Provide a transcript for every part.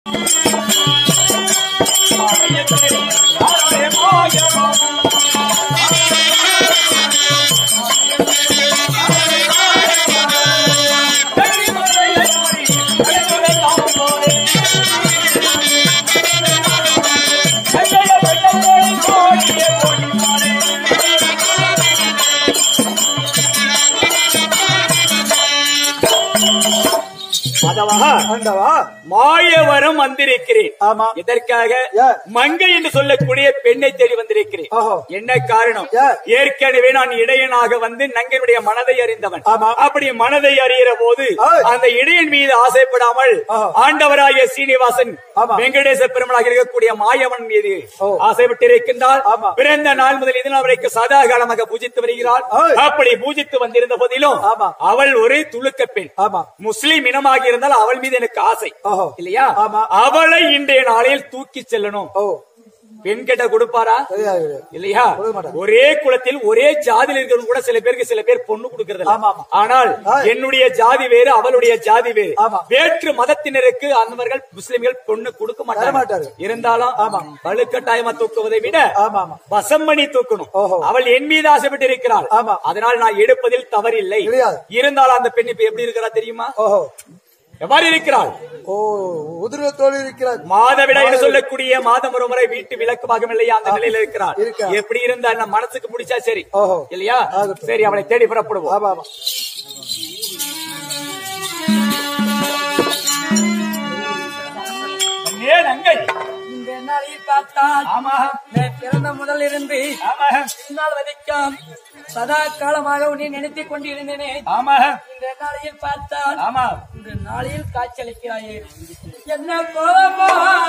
அதவா ஆண்டவா மாயவரம் வந்திருக்கிறேன் ஆமா இதற்காக ஏ. மங்கை என்று சொல்லக்கூடிய பெண்ணை தேடி வந்திருக்கிறேன் ஓஹோ. என்ன காரணம் ஏ. ஏற்கனவே நான் இடையனாக வந்து நங்கனுடைய மனதை அறிந்தவன் ஆமா. அப்படி மனதை அறிகிற போது ஏய். அந்த இடையன் மீது ஆசைப்படாமல் ஆஹா. ஆண்டவராகிய சீனிவாசன் ஆமா. வெங்கடேச பெருமளாக இருக்கக்கூடிய மாயவன் மீது ஓ. ஆசைப்பட்டு இருக்கின்றால் ஆமா. பிறந்த நாள் முதல் இது நாள் வரைக்கும் சதா காலமாக பூஜித்து வருகிறாள் ஏய். அப்படி பூஜித்து வந்திருந்த போதிலும் ஆமா. அவள் ஒரு துலுக்க பெண் ஆமா முஸ்லிம் இனமாக இருந்தால் அவள் மீது எனக்கு ஆசை ஓஹோ. இல்லையா ஆமா. அவளை இன்றைய நாளில் தூக்கி செல்லணும் ஓ பெண் கிட்ட கொடுப்பாரா தெரியாது இல்லையா கொடுக்க மாட்டார். ஒரே குலத்தில் ஒரே ஜாதியில் இருக்கிறவங்க கூட சில பேருக்கு சில பேர் பொண்ணு கொடுக்கறது ஆமா, ஆமா. ஆனால் ஆ. என்னுடைய ஜாதி வேறு அவளுடைய ஜாதி வேறு ஆமா. வேற்று மதத்தினருக்கு அந்தவர்கள் முஸ்லிம்கள் பொண்ணு கொடுக்க தர மாட்டாரு. மாட்டாங்க இருந்தாலும் ஆமா. வலுக்கட்டாயமா தூக்குவதை விட ஆமா ஆமா வசம் பண்ணி தூக்கணும் ஓஹோ. அவள் என் மீது ஆசைப்பட்டு இருக்கிறாள் ஆமா. அதனால் நான் எடுப்பதில் தவறில்லை கிடையாது. இருந்தாலும் அந்த பெண் இப்ப எப்படி இருக்கிறா தெரியுமா ஓஹோ எவ்வாறு இருக்கிறாள் ஓ உதிரத்தோடு இருக்கிறார் மாதவிடா என்று சொல்லக்கூடிய மாதம் ஒரு முறை வீட்டு விளக்கு பாகம் இல்லையா அந்த நிலையில இருக்கிறார் இருக்கா. எப்படி இருந்தா என்ன மனசுக்கு பிடிச்சா சரி ஓஹோ. இல்லையா ஆகட்டும். சரி அவளை தேடி புறப்படுவோம் ஆமா ஆமா ஏன் அங்கை இந்த நாளில் பார்த்தால் ஆமா நான் பிறந்த முதல் இருந்து ஆமா இந்நாள் வரைக்கும் சதா காலமாக உன்னை நினைத்துக் கொண்டிருந்தேனே ஆமா இந்த நாளையில் பார்த்தால் ஆமா இந்த நாளையில் காய்ச்சலிக்கிறாயே என்ன கோபமா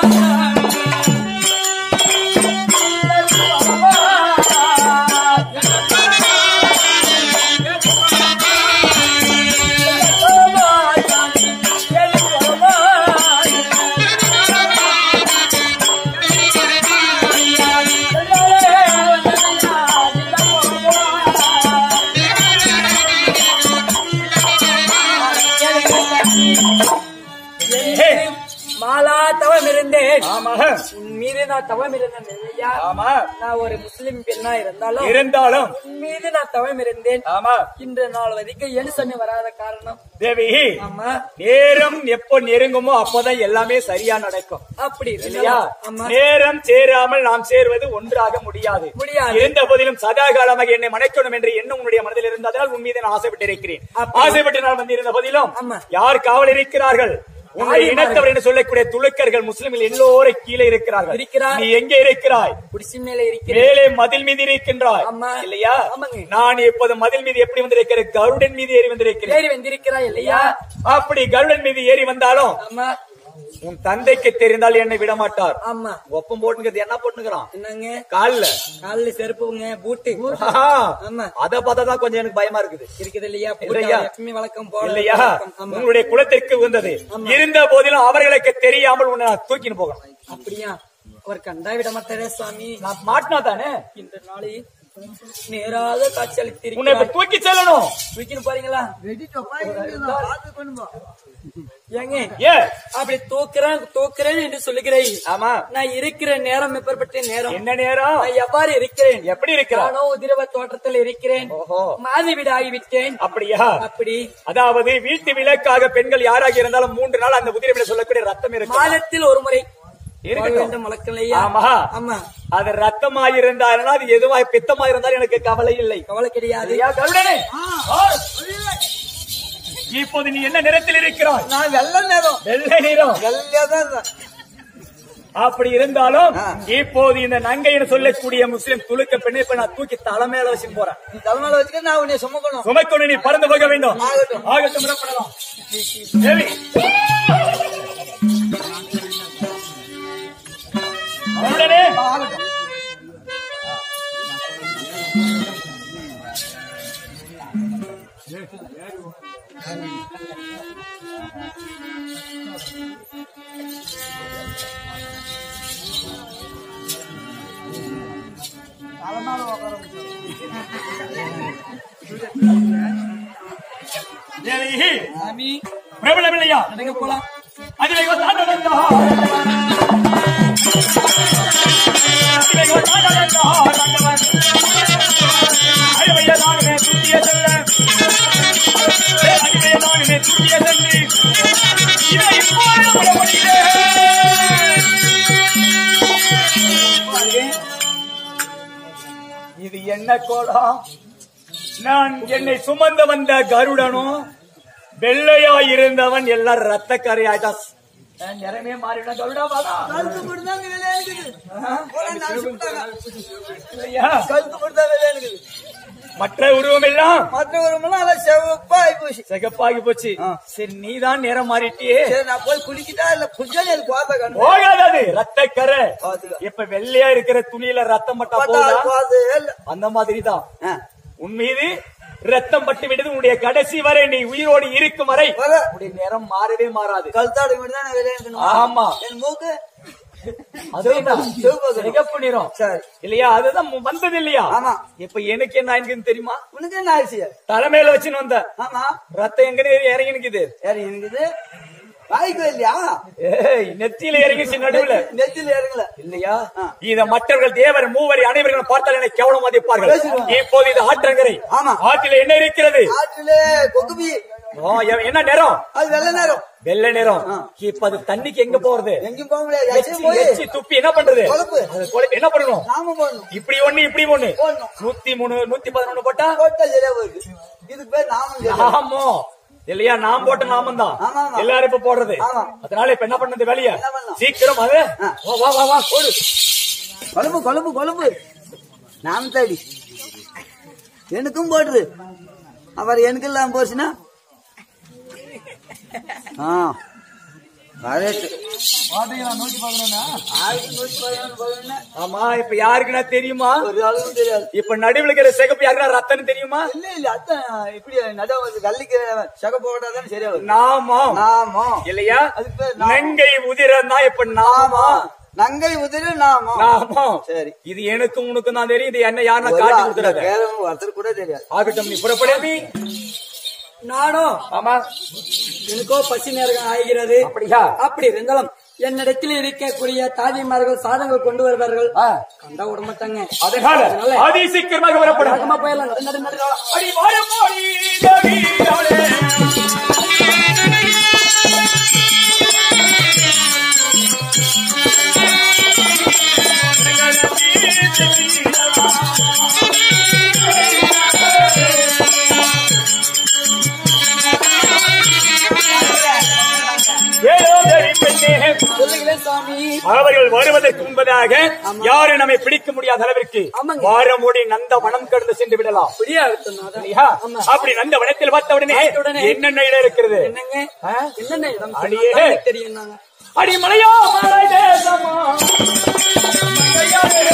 மாலா தவம் இருந்தேன் ஆமா உன் மீது நான் தவம் இருந்தேன் இல்லையா ஆமா நான் ஒரு முஸ்லிம் பெண்ணா இருந்தாலும் இருந்தாலும் உன் மீது நான் தவம் இருந்தேன் ஆமா இன்று நாள் வரைக்கும் எலுசனி வராத காரணம் தேவி ஆமா நேரம் எப்போ நெருங்குமோ அப்போதான் எல்லாமே சரியா நடக்கும் அப்படி இல்லையா ஆமா நேரம் சேராமல் நாம் சேர்வது ஒன்றாக முடியாது முடியாது. இருந்த போதிலும் சதா காலமாக என்னை மனைக்கணும் என்று எண்ணம் உன்னுடைய மனதில் இருந்ததால் உன் மீது நான் ஆசைப்பட்டு இருக்கிறேன் அப்படி. ஆசைப்பட்டு நான் வந்திருந்த போதிலும் ஆமா. யார் காவல் இருக்கிறார்கள் உன்னுடைய தாய்மார்கள். இனத்தவர் என்று சொல்லக்கூடிய துலுக்கர்கள் முஸ்லிம்கள் எல்லோரும் கீழே இருக்கிறார்கள் இருக்கிறார். நீ எங்கே இருக்கிறாய் குடிசி மேல இருக்கிறேன் மேலே மதில் மீது இருக்கின்றாய் ஆமா. இல்லையா ஆமாங்க. நான் இப்போது மதில் மீது எப்படி வந்திருக்கிறேன் கருடன் மீது ஏறி வந்திருக்கிறேன் ஏறி வந்திருக்கிறாய் இல்லையா அப்படி கருடன் மீது ஏறி வந்தாலும் ஆமா உன் தந்தைக்கு தெரிந்தால் என்னை விட மாட்டார் ஆமா ஒப்பம் போட்டுங்கிறது என்ன போட்டுக்கிறான் என்னங்க கால்ல காலில் செருப்புங்க பூட்டு ஆஹா. ஆமா அத பார்த்தாதான் கொஞ்சம் எனக்கு பயமா இருக்குது இருக்குது இல்லையா பூட்டு இல்லையா? எப்பவுமே வழக்கம் போல இல்லையா வழக்கம். ஆமா உங்களுடைய குலத்திற்கு வந்தது இருந்த போதிலும் அவர்களுக்கு தெரியாமல் உன்னை நான் தூக்கின்னு போகலாம் அப்படியா அவர் கண்டா விட மாட்டாரே சுவாமி நான் மாட்டினா தானே இந்த நாளில் நேராக காட்சி உன்னை இப்ப அளித்திருக்கிறார் தூக்கி செல்லணும் தூக்கின்னு போறீங்களா ஏங்க ஏ அப்படி தூக்குறேன் தூக்குறேன் என்று சொல்லுகிறேன் ஆமா நான் இருக்கிற நேரம் எப்பேற்பட்ட நேரம் என்ன நேரம் நான் எவ்வாறு இருக்கிறேன் எப்படி இருக்கிறார் நானோ உதிரவ தோட்டத்தில் இருக்கிறேன் ஓஹோ மாதி வீடு ஆகிவிட்டேன் அப்படியா அப்படி அதாவது வீட்டு விளக்காக பெண்கள் யாராக இருந்தாலும் மூன்று நாள் அந்த உதிரவில சொல்லக்கூடிய ரத்தம் இருக்கு மாதத்தில் ஒரு முறை இருக்கட்டும். வேண்டும் வழக்கலையா ஆமா ஆமா அது ரத்தமாய் இருந்தாலும் அது எதுவாய் பித்தமாய் இருந்தாலும் எனக்கு கவலை இல்லை கவலை கிடையாது ஐயா, கருடனே ஆ. இப்போது நீ என்ன நிறத்தில் இருக்கிறாய் நான் வெள்ள நேரம் வெள்ளை நிறம் வெள்ளையாதான் அப்படி இருந்தாலும் இப்போது இந்த நங்கைன்னு சொல்லக்கூடிய முஸ்லிம் துளுக்க பெண்ணை இப்ப நான் தூக்கி தலைமையில வச்சு போறேன் நீ தலைமையில வச்சுக்க நான் உன்னை சுமக்கணும் சுமைக்கொண்டு நீ பறந்து போக வேண்டும் ஆகட்டும். ஆகட்டும் புறப்படலாம். தேவி கருடனே ஆகட்டும் தேவி சாமி பிரபலம் இல்லையா எங்க போலாம் அதிவேக தாண்டவந்தா. அதிவேக தாண்டவந்தா, தாண்டவன். அடிமைய நானுமே துட்டிய செல்ல. ஏ, அடிமைய நானுமே துட்டிய செல்லி. இதை இப்போது விடப்படுகிறேன். இது என்ன கோலம் நான் என்னை சுமந்து வந்த கருடனும் வெள்ளையா இருந்தவன் எல்லாம் ரத்த கரையாயிட்டான் என் நிறமே மாறிவிட கருடா வாடா. கழுத்து மட்டும் தான் வெளியே இருக்குது போல நினைச்சு விட்டாங்க. இல்லையா கழுத்து மட்டும் தான் வெளியே இருக்குது மற்ற உருவம் எல்லாம் மற்றவரெல்லாம் நல்லா செவப்பா ஆகி போச்சு சிகப்பாகி போச்சு ஆ. சரி நீதான் நிறம் மாறிட்டியே சரி நான் போய் குளிக்கிட்டா இல்ல குளிச்சாலே எனக்கு பார்த்தா கண்டு போகாதது ரத்த கரை பாத்துக்க. இப்ப வெள்ளையா இருக்கிற துணியில ரத்தம் பட்டா பார்த்தா போதா பாத்து இல்ல அந்த மாதிரி தான் ஆ, உன் மீது ரத்தம் பட்டு விடுது உன்னுடைய கடைசி வரை நீ உயிரோடு இருக்கும் வரை வர. உன்னுடைய நிறம் மாறவே மாறாது கழுத்தாடு மட்டும் தான் வெளியே இருக்கணும் ஆமா என் மூக்கு அதுதான் சிவப்பு நிறம். சிகப்பு நிறம் சரி இல்லையா அதுதான் மு- வந்தது இல்லையா ஆமா. இப்ப எனக்கு என்ன ஆயிருக்குன்னு தெரியுமா உனக்கு என்ன ஆயிடுச்சு தலைமையில வச்சுன்னு வந்த ஆமா ரத்தம் எங்க இறங்கி நிக்குது யாரு எனக்கு இது வாய்க்கு இல்லையா ஏய் நெத்தியில இறங்கிச்சு நடுவுல நெத்தில இறங்கல இல்லையா ஆ. இத மற்றவர்கள் தேவர் மூவரை அனைவரும் பார்த்தால் என்னை கேவலம் மதிப்பார்கள் பேசுவாங்க. இப்போது இது ஆற்றங்கரை ஆமா. ஆற்றில என்ன இருக்கிறது ஆற்றில கொக்குபி ஓ, எ- என்ன நிறம் அது வெள்ள நேரம் வெள்ளை நிறம் ஆ. இப்ப அது தண்ணிக்கு எங்க போறது எங்கேயும் போக முடியாது எச்சம் எச்சி போய் எச்சி துப்பி என்ன பண்றது குழப்பு. அது குழப்பி என்ன பண்ணணும் நாம போடணும் இப்படி ஒண்ணு இப்படி ஒண்ணு போடணும். நூத்தி மூணு நூத்தி பதினொன்னு போட்டா போட்டா சரியா போகுது இதுக்கு பேர் நாமம் சரியா. ஆமோ இல்லையா நாம் போட்ட நாமம் தான் ஆமா, ஆமா. எல்லாரும் இப்ப போடுறது ஆமா. அதனால இப்ப என்ன பண்ணது வெளிய என்ன பண்ணலாம்? சீக்கிரம் அது ஆ. வா வா வா வா போடு கொழும்பு கொழும்பு கொழும்பு நாம தேடி எனக்கும் போடுது அவர் எனக்கு இல்லாம போச்சுன்னா ஆ கரெக்ட் ஆமா இப்ப யாருக்குன்னா தெரியுமா ஒரு அளவுக்கு தெரியாது இப்ப நடுவில் இருக்கிற சிகப்பு யாருன்னா ரத்தம் தெரியுமா இல்ல இல்ல அதான் இப்படி நடுவு கல்லிக்கு சக போட்டாதான் சரியா வரும் நாமம் நாமோ இல்லையா அதுக்கு பேர் நாமம். நங்கை உதிரம் தான் இப்ப நாமா நங்கை உதிரு நாமோ நாமம் சரி இது எனக்கும் உனக்கும் தான் தெரியும் இது என்ன யாருன்னா காட்டி கொடுத்துறாங்க வேற ஒருத்தர் கூட தெரியாது ஆகட்டும் நீ புறப்படு நானும் ஆமா எனக்கோ பசி நேரம் ஆகிறது அப்படியா அப்படி இருந்தாலும் என்னிடத்தில் இருக்கக்கூடிய தாதிமார்கள் சாதங்கள் கொண்டு வருவார்கள் ஆ. கண்டா விட மாட்டாங்க அதனால அதனால அதி சீக்கிரமாக வரப்படும் வேகமா போயிடலாம் நடு நடு நடு அடி வாரம் போடி நவீனவளே. ஏதோ தேடி பெண்ணே சொல்லுங்களேன் சாமி அவர்கள் வருவதற்கு முன்பதாக யாரும் நம்மை பிடிக்க முடியாத அளவிற்கு ஆமாங்க. வாரமோடி நந்த வனம் கடந்து சென்று விடலாம் அப்படியா இருக்கட்டும் நாதா. இல்லையா? ஆமா. அப்படி நந்த வனத்தில் பார்த்த உடனே பார்த்த உடனே என்னென்ன இடம் இருக்கிறது என்னங்க ஆ? என்னென்ன இடம் அடியே. சொன்னாதான் தெரியும் நாங்க அடி மலையா மலை தேசமா மங்கையாரே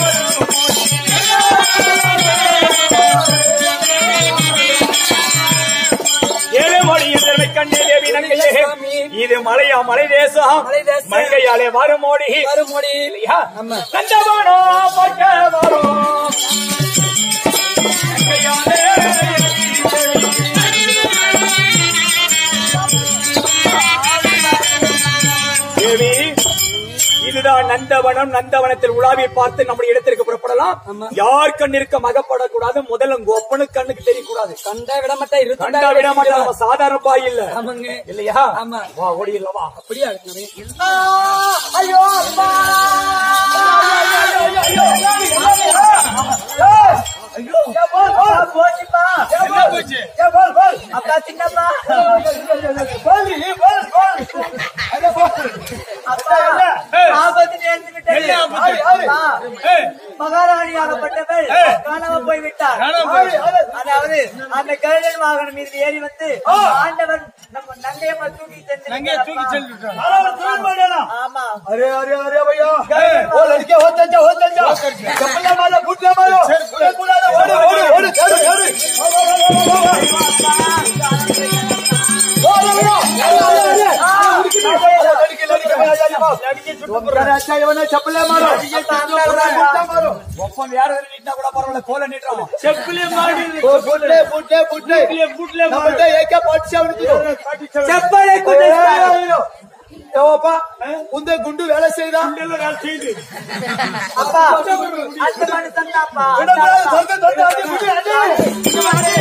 ஏழு மொழி எதிர்மை கண்டே தேவி நங்கையே சாமி. இது மலையா மலை தேசம் மலை தேசம். மங்கையாலே வருமோடி மறுமொழி இல்லையா ஆமா. கண்டவானோ பார்க்க வரும் மங்கையாலே தேவி இதுதான் நந்தவனம் நந்தவனத்தில் உலாவி பார்த்து நம்முடைய இடத்திற்கு புறப்படலாம் ஆமா. யார் கண் இருக்க மகப்படக்கூடாது முதல்ல உங்க ஒப்பனு கண்ணுக்கு தெரியக்கூடாது கண்டா விட மாட்டா கண்டா விட மாட்டோம் நம்ம சாதாரண பாய் இல்ல ஆமாங்க இல்லையா ஆமா. வா ஓடிடலாம் வா அப்படியா இருக்கு ஐயோ அப்பா அப்பா சின்னப்பா ஆபத்து நேர்ந்துவிட்டது மகாராணி ஆகப்பட்டவள் காணாம போய்விட்டார் அதாவது அந்த கருடன் வாகனம் மீது ஏறி வந்து ஆண்டவன் நம்ம நங்கையம்மா தூக்கி சென்று ஆமா अरे अरे अरे भैया वो लड़के होते जा होते जा चप्पल मारो बूट मारो पूरे पूरा ओड़े ओड़े ओड़े चलो चलो अच्छा ये बना चप्पल मारो मारो ஒப்பம் வேற எதுவும் நீட்டினா கூட பரவாயில்ல கோல நீட்டுறோம் செப்பிலே மாடி बुटले बुटले बुटले बुटले नंबर एक क्या पार्टी से उनकी చెప్పలే ஏவாப்பா உந்த குண்டு வேலை செய்தா எல்லாம் வேலை செய்யுது அப்பா அந்த மனுஷன் தான்ப்பா விடக்கூடாது, தொட்டு, தொட்டு, அடி, புடி, அடி.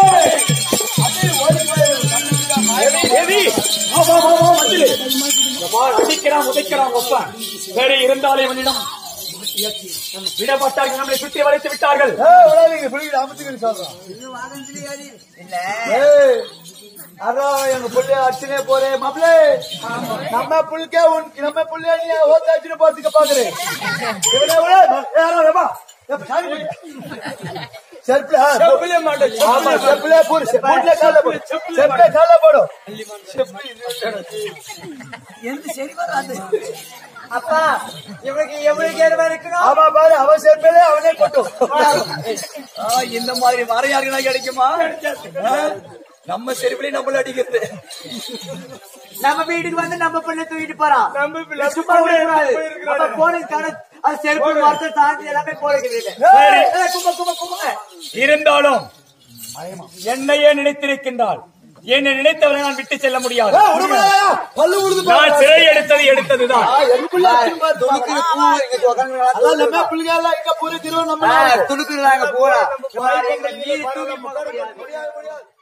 எதி? வா, வா, வா, வா, வந்துரு. இந்த பார், அடிக்கிறான் உதைக்கிறான் ஒப்பன் சரி இருந்தாலும் இவனிடம் விடப்பட்டார்கள் நம்மளை சுற்றி வளைத்து விட்டார்கள் ஏய், விடாதீங்க, புடிக்கிட்டு அமுத்துக்கிட்டு சொல்றேன். இல்ல ஏய், அதான் எங்க புள்ளைய அடிச்சுனே போறேன் மாப்பிளே நம்ம புள்ளிக்கே உன் நம்ம புள்ளைய நீ ஓத்த அடிச்சுட்டு போறதுக்கு பாக்குறேன் இவனை விட, யாரோ, ஏப்பா, ஏப்பா, சாமி புடி. செருப்புல, ஆ, ஆமா, செருப்புல போடு, செருப்புல கால்ல போடு. செருப்புல கால்ல போடு. எந்த சரி வராது அப்பா இவனுக்கு எவ்வளவு கேடுவா இருக்கணும் ஆமா பாரு அவன் செருப்பிலே அவனே போட்டும் ஆ, இந்த மாதிரி வரையாருனா கிடைக்குமா ஆ, நம்ம செருப்பிலே நம்மள அடிக்கிறது நம்ம வீட்டுக்கு வந்து நம்ம பிள்ளை தூக்கிட்டு போறான் நம்ம பிள்ளை சும்மா விடக்கூடாது அப்ப போலீஸ்கார அது செருப்பு வார்த்தை சாந்தி எல்லாமே போடுகிறது சரி. கும்ப கும்ப கும்புங்க இருந்தாலும் என்னையே நினைத்திருக்கின்றாள் என்னை நினைத்தவரை நான் விட்டு செல்ல முடியாது ஏய், விடுமுறையா? பல்லு விழுது நான் பாரு. சிறை எடுத்தது எடுத்ததுதான் ஆ, என் புள்ள அடிச்சுன்னு பாரு. அதான் நம்ம பிள்ளைங்க எல்லாம் இங்க பூரி திருவண்ணாமலை துணுக்குறாங்க பூரா எங்களை மீறி தூக்கி போட முடியாது முடியாது, முடியாது.